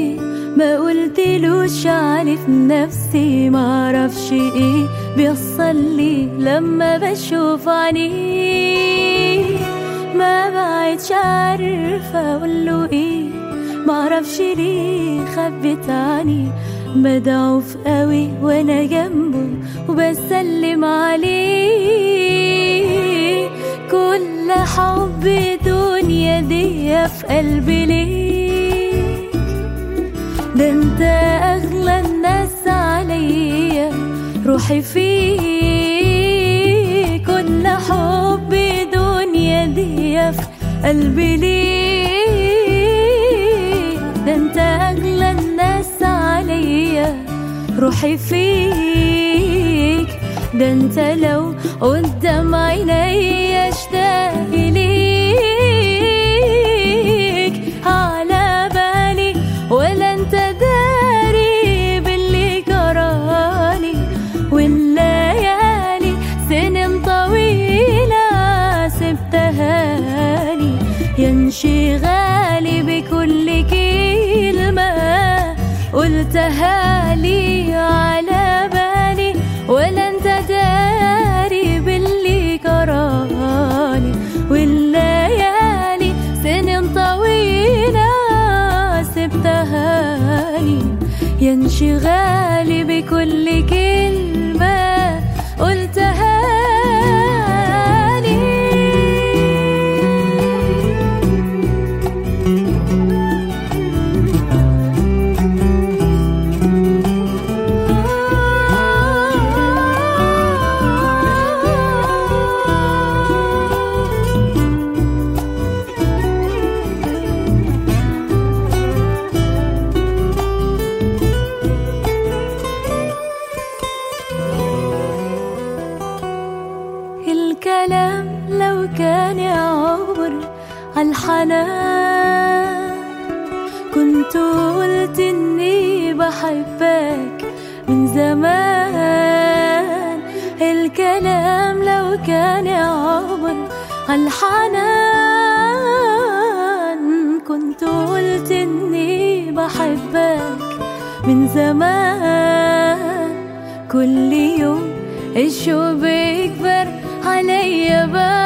ايه ما قلتلوش عارف نفسي معرفش ايه بيحصل لي لما بشوف عينيه ما بقتش عارفة اقوله ايه معرفش ليه خبت عني بدعوف قوي وانا جنبه وبسلم عليه كل حب دنيا دي في قلبي ليه ده انت اغلى الناس عليا روحي فيك كل حب دنيا دي في قلبي ليه ده انت اغلى الناس عليا روحي فيك ده انت لو قدام عيني اشتاق ليك على بالي ولا انت داري باللي جرالي والليالي سنين طويلة سبتها لي ينشغالي بكل كلمة قلتها لي على بالي ولا انت داري باللي جرالي والليالي سنين طويلة سبتها لي ينشغالي بكل كلمة قلتها لي الكلام لو كان يعبر عالحنان كنت قلت اني بحبك من زمان الكلام لو كان يعبر عالحنان كنت قلت اني بحبك من زمان كل يوم الشوق بيكبر عليا بقى